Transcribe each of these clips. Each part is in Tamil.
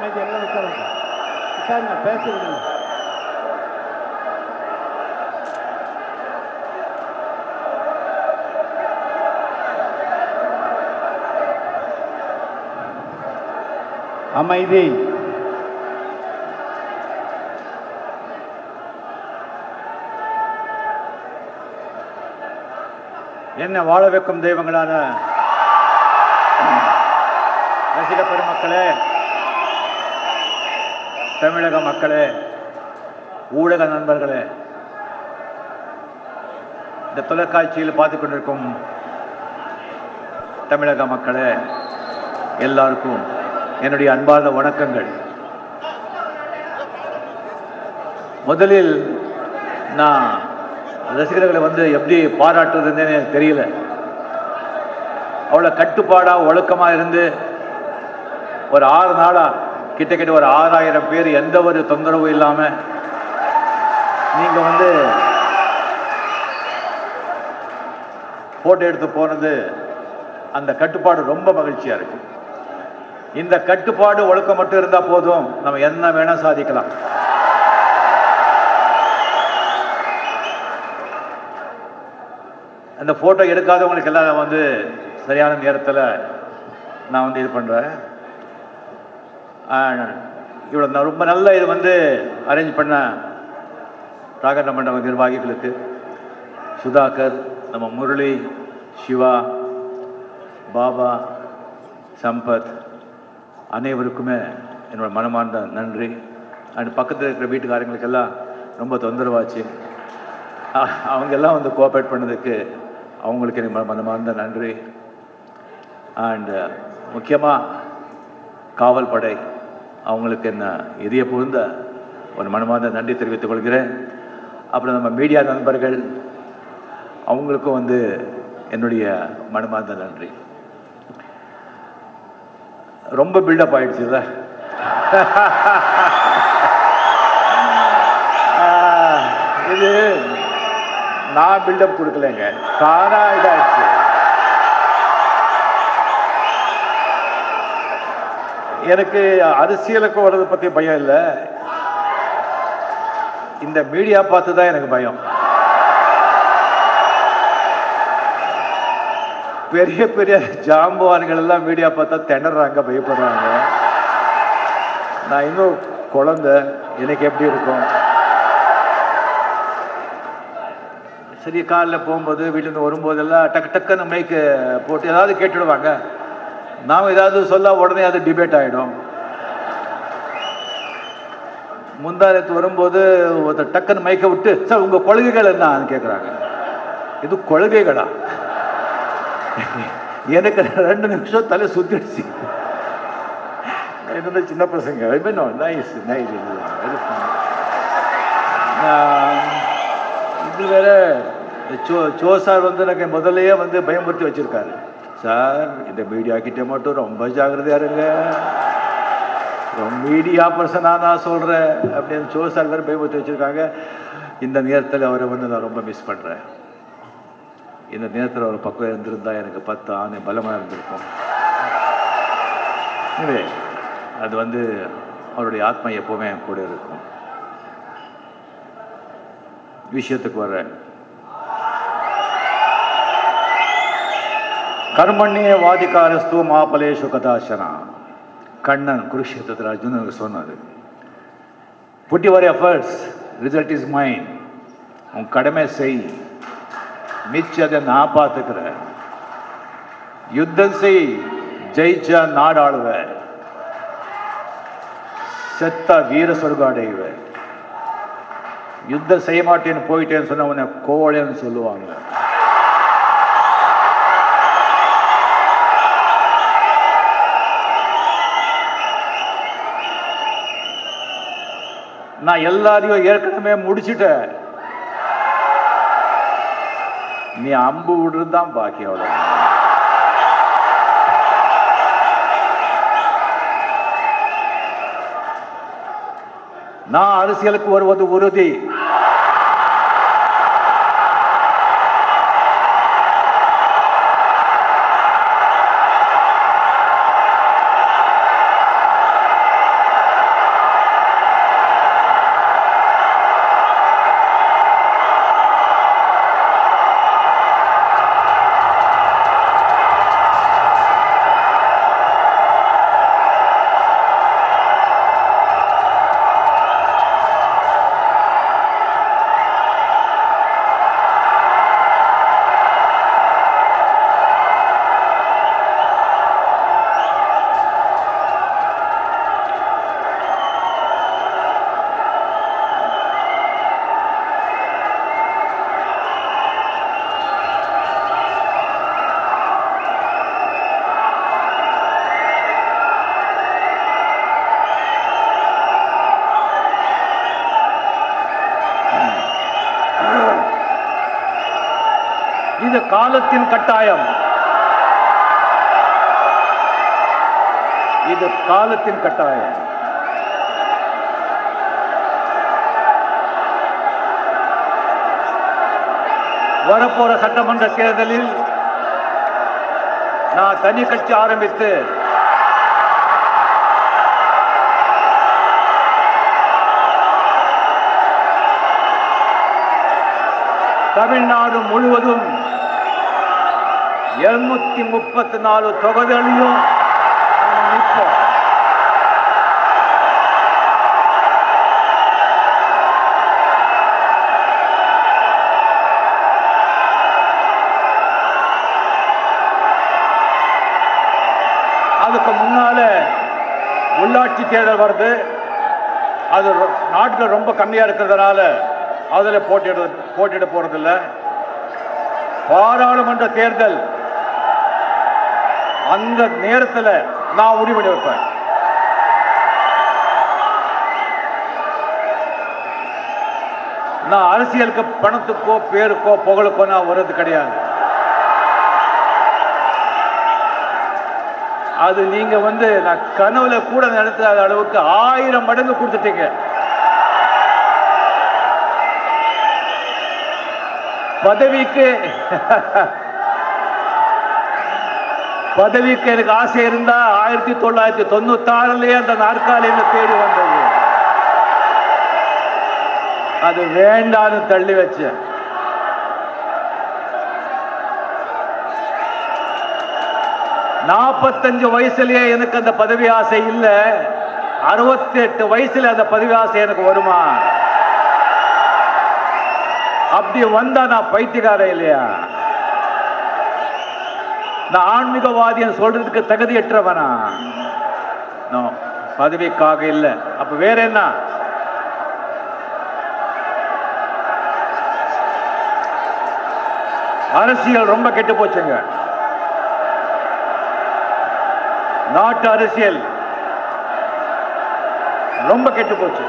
அமைதி எல்லாம் உட்காருங்க உட்காருங்க பேசுறீங்க அமைதி என்ன வாழ வைக்கும் தெய்வங்களான ரசிக பெருமக்களே தமிழக மக்களே ஊடக நண்பர்களே இந்த தொலைக்காட்சியில் பார்த்து கொண்டிருக்கும் தமிழக மக்களே எல்லாருக்கும் என்னுடைய அன்பார்ந்த வணக்கங்கள் முதலில் நான் ரசிகர்களை வந்து எப்படி பாராட்டுறதுன்னு எனக்கு தெரியல அவ்வளோ கட்டுப்பாடாக ஒழுக்கமாக இருந்து ஒரு ஆறு நாளாக கிட்டத்தட்ட ஒரு ஆறாயிரம் பேர் எந்த ஒரு தொந்தரவும் இல்லாமல் நீங்கள் வந்து ஃபோட்டோ எடுத்து போனது அந்த கட்டுப்பாடு ரொம்ப மகிழ்ச்சியாக இருக்கு இந்த கட்டுப்பாடு ஒழுக்கம் மட்டும் இருந்தால் போதும் நம்ம என்ன வேணால் சாதிக்கலாம் அந்த ஃபோட்டோ எடுக்காதவங்களுக்கு எல்லாம் வந்து சரியான நேரத்தில் நான் வந்து இது பண்ணுறேன் இவ்வளோ ந- ரொம்ப நல்ல இது வந்து அரேஞ்ச் பண்ண ராகண்ட மண்டப நிர்வாகிகளுக்கு சுதாகர் நம்ம முரளி சிவா பாபா சம்பத் அனைவருக்குமே என்னோட மனமார்ந்த நன்றி அண்ட் பக்கத்தில் இருக்கிற வீட்டுக்காரங்களுக்கெல்லாம் ரொம்ப தொந்தரவாச்சு அ- அவங்க எல்லாம் வந்து கோஆப்ரேட் பண்ணதுக்கு அவங்களுக்கு எனக்கு மன- மனமார்ந்த நன்றி அண்ட் முக்கியமாக காவல் படை அவங்களுக்கு என்ன இதய புகுந்த ஒரு மனமார்ந்த நன்றி தெரிவித்துக் கொள்கிறேன் அப்புறம் நம்ம மீடியா நண்பர்கள் அவங்களுக்கும் வந்து என்னுடைய மனமார்ந்த நன்றி ரொம்ப பில்டப் ஆயிடுச்சுல்ல ஆஹ், இது நான் பில்டப் கொடுக்கலைங்க தானா இதாயிடுச்சு எனக்கு அரசியலுக்கு வர்றதை பற்றி பயம் இல்லை இந்த மீடியா பார்த்து தான் எனக்கு பயம் பெரிய பெரிய ஜாம்பவான்கள் எல்லாம் மீடியா பார்த்தா திணறாங்க பயப்படுறாங்க நான் இன்னும் குழந்தை எனக்கு எப்படி இருக்கும் சரி காலைல போகும்போது வீட்டிலேருந்து வரும்போதெல்லாம் டக்கு டக்குன்னு மைக்கு போட்டு ஏதாவது கேட்டுடுவாங்க நாம் ஏதாவது சொல்ல உடனே அது டிபேட் ஆகிடும் முந்தானத்து வரும்போது ஒருத்தர் டக்குன்னு மைக்கை விட்டு சார் உங்கள் கொள்கைகள் என்னன்னு கேட்குறாங்க இது கொள்கைகளா எனக்கு ரெண்டு நிமிஷம் தலை சுத்திடுச்சு என்னோட சின்ன பசங்க நைஸ் நைஸ் இது வேற சோ சோ சார் வந்து எனக்கு முதல்லயே வந்து பயமுறுத்தி வச்சிருக்காரு சார் இந்த மீடியா கிட்ட மட்டும் ரொம்ப ஜாக்கிரதையா இருங்க மீடியா பர்சனா நான் சொல்றேன் அப்படின்னு சோ சார் வேற பயமுறுத்தி வச்சிருக்காங்க இந்த நேரத்தில் அவரை வந்து நான் ரொம்ப மிஸ் பண்றேன் இந்த நேரத்தில் ஒரு பக்கம் இருந்திருந்தா எனக்கு பத்து ஆணை பலமாக இருந்திருக்கும் எனவே அது வந்து அவருடைய ஆத்மா எப்பவுமே என் கூட இருக்கும் விஷயத்துக்கு வர்றேன் கர்மண்யே வாதிகாரஸ்து மாபலேஷு கதாசனா கண்ணன் குருஷேத்திரத்தில் அர்ஜுனனுக்கு சொன்னார் put your efforts result is mine உன் கடமை செய் மிச்சதை நான் பார்த்துக்கிறேன் யுத்தம் செய் ஜெயிச்சா நாடாளுவ செத்தா வீர சொர்க்கம் அடைவ யுத்தம் செய்ய மாட்டேன்னு போயிட்டேன்னு சொன்ன உன்னை கோவலேன்னு சொல்லுவாங்க நான் எல்லாரையும் ஏற்கனவே முடிச்சிட்டேன் நீ அம்பு விடுறது தான் பாக்கி அவ்வளோ நான் அரசியலுக்கு வருவது உறுதி இது காலத்தின் கட்டாயம் இது காலத்தின் கட்டாயம் வரப்போற சட்டமன்ற தேர்தலில் நான் தனி கட்சி ஆரம்பித்து தமிழ்நாடு முழுவதும் இருநூத்தி முப்பத்தி நாலு தொகுதிகளையும் நாம நிற்போம் அதுக்கு முன்னால உள்ளாட்சி தேர்தல் வருது அது ரொ- நாட்கள் ரொம்ப கம்மியா இருக்கிறதுனால அதுல போட்டியிட போட்டியிட போறதில்ல பாராளுமன்ற தேர்தல் அந்த நேரத்துல நான் முடிவெடு வைப்பேன் நான் அரசியலுக்கு பணத்துக்கோ பேருக்கோ புகழுக்கோ நான் வர்றது கிடையாது அது நீங்க வந்து நான் கனவுல கூட நடத்தாத அளவுக்கு ஆயிரம் மடங்கு கொடுத்துட்டீங்க பதவிக்கு பதவிக்கு எனக்கு ஆசை இருந்தா ஆயிரத்தி தொள்ளாயிரத்தி தொண்ணூத்தி ஆறுலயே அந்த நாற்காலியில தேடி வந்தது அது வேண்டான்னு தள்ளி வச்சேன் நாற்பத்தஞ்சு வயசுலயே எனக்கு அந்த பதவி ஆசை இல்ல அறுபத்தி எட்டு வயசுல அந்த பதவி ஆசை எனக்கு வருமா அப்படி வந்தா நான் பைத்தியக்காரன் இல்லையா நான் ஆன்மீகவாதின்னு சொல்றதுக்கு தகுதியற்றவனா No, பதவிக்காக இல்ல அப்ப வேற என்ன அரசியல் ரொம்ப கெட்டு போச்சுங்க நாட்டு அரசியல் ரொம்ப கெட்டு போச்சு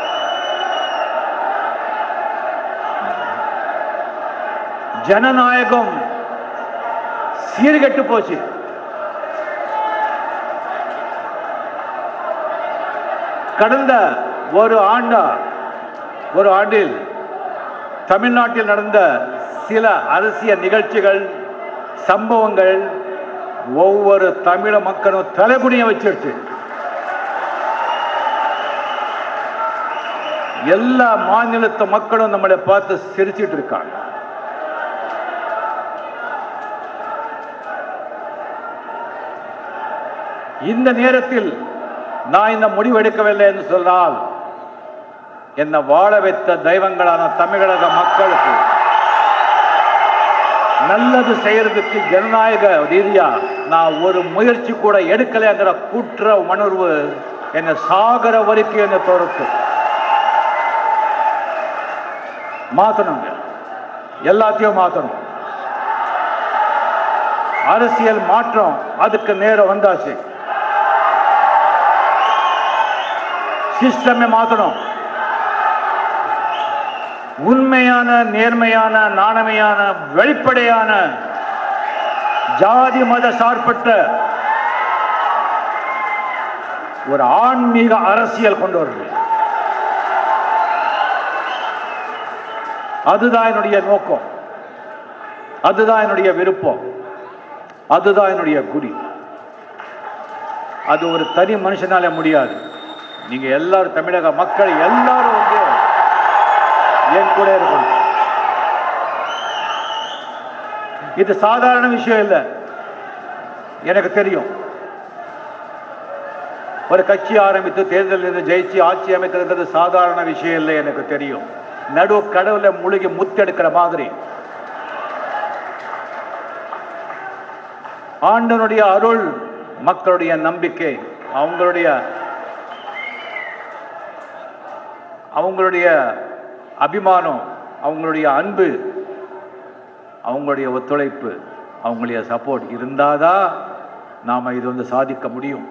ஜனநாயகம் சீர்கெட்டு போச்சு கடந்த ஒரு ஆண்டா ஒரு ஆண்டில் தமிழ்நாட்டில் நடந்த சில அரசியல் நிகழ்ச்சிகள் சம்பவங்கள் ஒவ்வொரு தமிழ மக்களும் தலைகுனிய வச்சிருச்சு எல்லா மாநிலத்து மக்களும் நம்மளை பார்த்து சிரிச்சிட்டு இருக்காங்க இந்த நேரத்தில் நான் இந்த முடிவு எடுக்கவில்லை என்று சொன்னால் என்னை வாழ வைத்த தெய்வங்களான தமிழக மக்களுக்கு நல்லது செய்யறதுக்கு ஜனநாயக ரீதியா நான் ஒரு முயற்சி கூட எடுக்கலைங்கிற குற்ற உணர்வு என்னை சாகர வரைக்கும் என்னை தோறுத்து மாத்தணுங்க எல்லாத்தையும் மாத்தணும் அரசியல் மாற்றம் அதுக்கு நேரம் வந்தாச்சு சிஸ்டமே மாத்தணும் உண்மையான நேர்மையான நாணமையான வெளிப்படையான ஜாதி மத சார்பற்ற ஒரு ஆன்மீக அரசியல் கொண்டு வருது அதுதான் என்னுடைய நோக்கம் அதுதான் என்னுடைய விருப்பம் அதுதான் என்னுடைய குறி அது ஒரு தனி மனுஷனால முடியாது நீங்க எல்லாரும் தமிழக மக்கள் எல்லாரும் வந்து என் கூட இருக்கணும் இது சாதாரண விஷயம் இல்லை எனக்கு தெரியும் ஒரு கட்சி ஆரம்பித்து தேர்தலில் இருந்து ஜெயிச்சு ஆட்சி அமைக்கிறது சாதாரண விஷயம் இல்லை எனக்கு தெரியும் நடு கடவுள முழுகி முத்தெடுக்கிற மாதிரி ஆண்டனுடைய அருள் மக்களுடைய நம்பிக்கை அவங்களுடைய அவங்களுடைய அபிமானம் அவங்களுடைய அன்பு அவங்களுடைய ஒத்துழைப்பு அவங்களுடைய சப்போர்ட் இருந்தாதான் நாம இது வந்து சாதிக்க முடியும்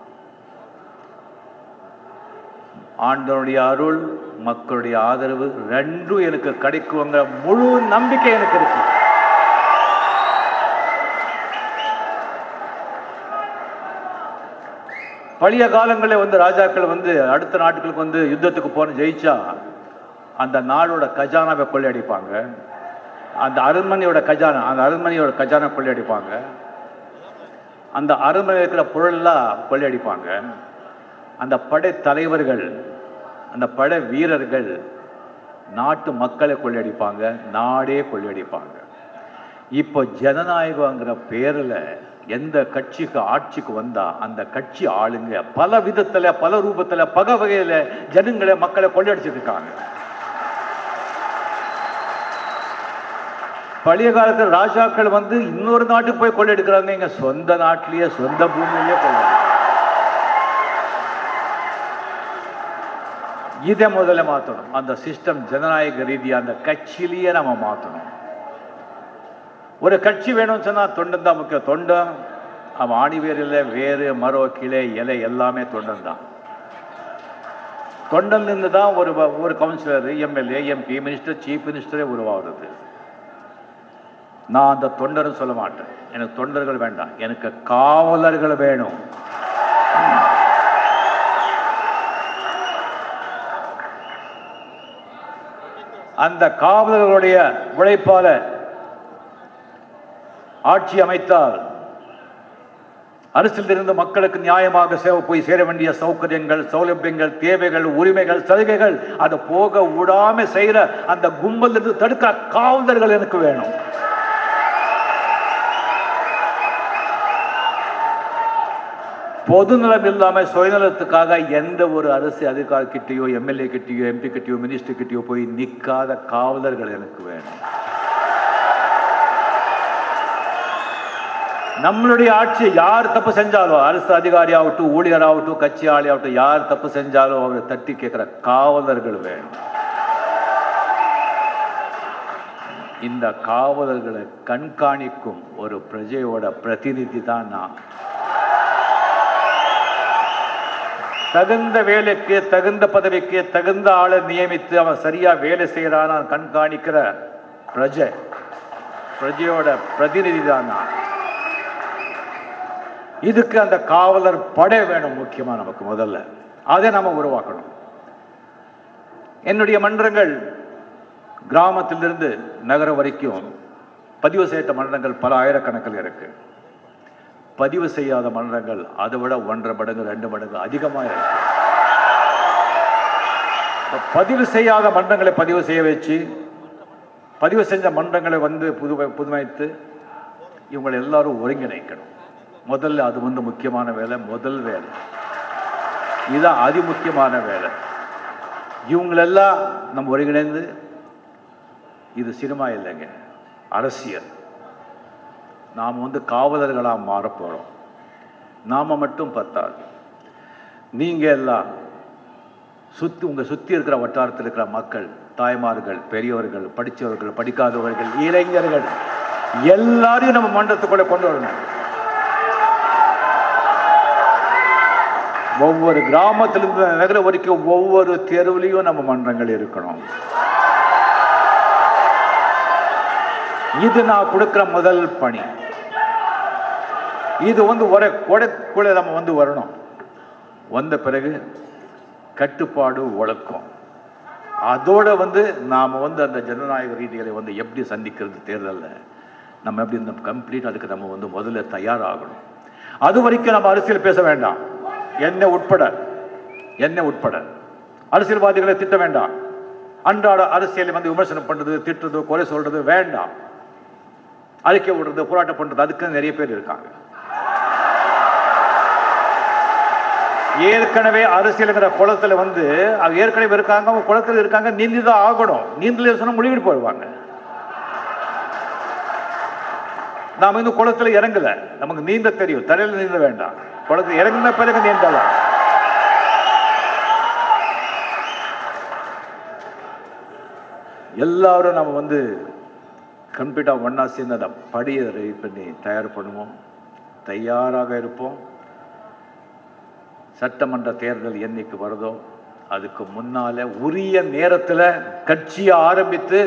ஆண்டவனுடைய அருள் மக்களுடைய ஆதரவு ரெண்டும் எனக்கு கிடைக்குங்கிற முழு நம்பிக்கை எனக்கு இருக்கு பழைய காலங்களில் வந்து ராஜாக்கள் வந்து அடுத்த நாட்டுகளுக்கு வந்து யுத்தத்துக்கு போன ஜெயிச்சா அந்த நாடோட கஜானாவை கொள்ளையடிப்பாங்க அந்த அரண்மனையோட கஜானா அந்த அரண்மனையோட கஜானா கொள்ளையடிப்பாங்க அந்த அரண்மனையில் இருக்கிற பொருளெல்லாம் கொள்ளையடிப்பாங்க அந்த படை தலைவர்கள் அந்த படை வீரர்கள் நாட்டு மக்களை கொள்ளையடிப்பாங்க நாடே கொள்ளையடிப்பாங்க இப்போ ஜனநாயகங்கிற பேரில் எந்த கட்சிக்கு ஆட்சிக்கு வந்தா அந்த கட்சி ஆளுங்க பல விதத்துல பல ரூபத்துல பல வகையில ஜனங்களை மக்களை கொள்ளையடிச்சிட்டு இருக்காங்க பழைய காலத்துல ராஜாக்கள் வந்து இன்னொரு நாட்டுக்கு போய் கொள்ளையடிக்கிறாங்க எங்க சொந்த நாட்டிலேயே சொந்த பூமியிலேயே கொள்ளையடிக்கிறாங்க இதை முதல்ல மாற்றணும் அந்த சிஸ்டம் ஜனநாயக ரீதியா அந்த கட்சியிலேயே நம்ம மாற்றணும் ஒரு கட்சி வேணும்னு சொன்னா தொண்டன் தான் முக்கியம் தொண்டன் அவன் ஆணி வேர் இல்லை வேறு மரம் கிளை இலை எல்லாமே தொண்டன் தான் தொண்டன் இருந்து தான் ஒரு வ- ஒரு councillor MLA MP minister chief மினிஸ்டரே உருவாகிறது நான் அந்த தொண்டர்னு சொல்ல மாட்டேன் எனக்கு தொண்டர்கள் வேண்டாம் எனக்கு காவலர்கள் வேணும் அந்த காவலர்களுடைய உழைப்பால ஆட்சி அமைத்தால் அரசில் இருந்து மக்களுக்கு நியாயமாக சேவை போய் சேர வேண்டிய சௌகரியங்கள் சௌலபியங்கள் தேவைகள் உரிமைகள் சலுகைகள் அதை போக விடாம செய்யற அந்த கும்பல் இருந்து தடுக்க காவலர்கள் எனக்கு வேணும் பொதுநலம் இல்லாம சுயநலத்துக்காக எந்த ஒரு அரசு அதிகாரி கிட்டயோ எம்எல்ஏ கிட்டயோ எம்பி கிட்டயோ மினிஸ்டர் கிட்டயோ போய் நிக்காத காவலர்கள் எனக்கு வேணும் நம்மளுடைய ஆட்சி யார் தப்பு செஞ்சாலும் அரசு அதிகாரி ஆகட்டும் ஊழியர் ஆகட்டும் கட்சி ஆளி ஆகட்டும் யார் தப்பு செஞ்சாலும் அவரை தட்டி கேட்கிற காவலர்கள் வேணும் இந்த காவலர்களை கண்காணிக்கும் ஒரு பிரஜையோட பிரதிநிதி தான் நான் தகுந்த வேலைக்கு தகுந்த பதவிக்கு தகுந்த ஆளை நியமித்து அவன் சரியா வேலை செய்யறான கண்காணிக்கிற பிரஜை பிரஜையோட பிரதிநிதி தான் நான் இதுக்கு அந்த காவலர் படை வேணும் முக்கியமா நமக்கு முதல்ல அதை நாம உருவாக்கணும் என்னுடைய மன்றங்கள் கிராமத்திலிருந்து நகரம் வரைக்கும் பதிவு செய்த மன்றங்கள் பல ஆயிரக்கணக்கில் இருக்கு பதிவு செய்யாத மன்றங்கள் அதை விட ஒன்றரை மடங்கு ரெண்டு மடங்கு அதிகமாக இருக்கு இப்ப பதிவு செய்யாத மன்றங்களை பதிவு செய்ய வச்சு பதிவு செஞ்ச மன்றங்களை வந்து புது புதுமைத்து இவங்களை எல்லாரும் ஒருங்கிணைக்கணும் முதல்ல அது வந்து முக்கியமான வேலை முதல் வேலை இதுதான் அதி முக்கியமான வேலை இவங்களெல்லாம் நம்ம ஒருங்கிணைந்து இது சினிமா இல்லைங்க அரசியல் நாம் வந்து காவலர்களாக மாறப்போகிறோம் நாம மட்டும் பத்தாது நீங்கள் எல்லாம் சுற்றி உங்கள் சுற்றி இருக்கிற வட்டாரத்தில் இருக்கிற மக்கள் தாய்மார்கள் பெரியவர்கள் படித்தவர்கள் படிக்காதவர்கள் இளைஞர்கள் எல்லாரையும் நம்ம மன்றத்துக்குள்ளே கொண்டு வரணும் ஒவ்வொரு கிராமத்திலிருந்து நகரம் வரைக்கும் ஒவ்வொரு தெருவுலையும் நம்ம மன்றங்கள் இருக்கணும் இது நான் கொடுக்கிற முதல் பணி இது வந்து ஒரே கொடைக்குள்ள நம்ம வந்து வரணும் வந்த பிறகு கட்டுப்பாடு ஒழுக்கம் அதோட வந்து நாம் வந்து அந்த ஜனநாயக ரீதிகளை வந்து எப்படி சந்திக்கிறது தேர்தலில் நம்ம எப்படி இந்த கம்ப்ளீட் அதுக்கு நம்ம வந்து முதல்ல தயாராகணும் அது வரைக்கும் நம்ம அரசியல் பேச வேண்டாம் என்ன உட்பட என்ன உட்பட அரசியல்வாதிகளை திட்ட வேண்டாம் அன்றாட அரசியலை வந்து விமர்சனம் பண்றது திட்டுறது குறை சொல்றது வேண்டாம் அறிக்கை விடுறது போராட்டம் பண்றது அதுக்கு நிறைய பேர் இருக்காங்க ஏற்கனவே அரசியலுங்கிற குளத்துல வந்து அவங்க ஏற்கனவே இருக்காங்க அவங்க குளத்துல இருக்காங்க நீந்தி தான் ஆகணும் நீந்தல சொன்னா முழுகிட்டு போயிடுவாங்க நாம இன்னும் குளத்துல இறங்கல நமக்கு நீந்த தெரியும் தரையில நீந்த வேண்டாம் குளத்துல இறங்கின பிறகு நீந்தலாம் எல்லாரும் நம்ம வந்து கம்ப்ளீட்டாக ஒன்றா சேர்ந்து அதை படியை ரெடி பண்ணி தயார் பண்ணுவோம் தயாராக இருப்போம் சட்டமன்ற தேர்தல் என்னைக்கு வருதோ அதுக்கு முன்னால உரிய நேரத்தில் கட்சியை ஆரம்பித்து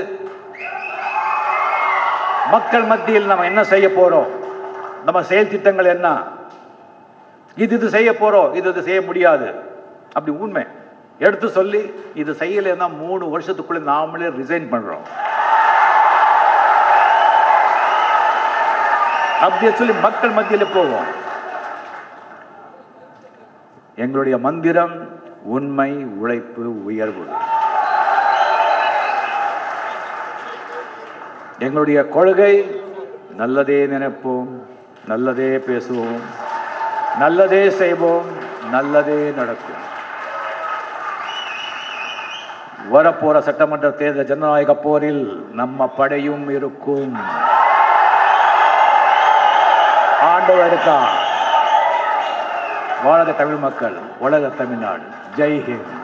மக்கள் மத்தியில் நம்ம என்ன செய்ய போறோம் நம்ம செயல் திட்டங்கள் என்ன இது இது செய்ய போறோம் இது இது செய்ய முடியாது அப்படி உண்மை எடுத்து சொல்லி இது செய்யலைன்னா மூணு வருஷத்துக்குள்ள நாமளே ரிசைன் பண்றோம் அப்படியே சொல்லி மக்கள் மத்தியில் போவோம் எங்களுடைய மந்திரம் உண்மை உழைப்பு உயர்வு எங்களுடைய கொள்கை நல்லதே நினைப்போம் நல்லதே பேசுவோம் நல்லதே செய்வோம் நல்லதே நடக்கும் வரப்போற சட்டமன்ற தேர்தல் ஜனநாயக போரில் நம்ம படையும் இருக்கும் ஆண்டவர் இருக்கா வாழ்க தமிழ் மக்கள் உலக தமிழ்நாடு ஜெய் ஹிந்த்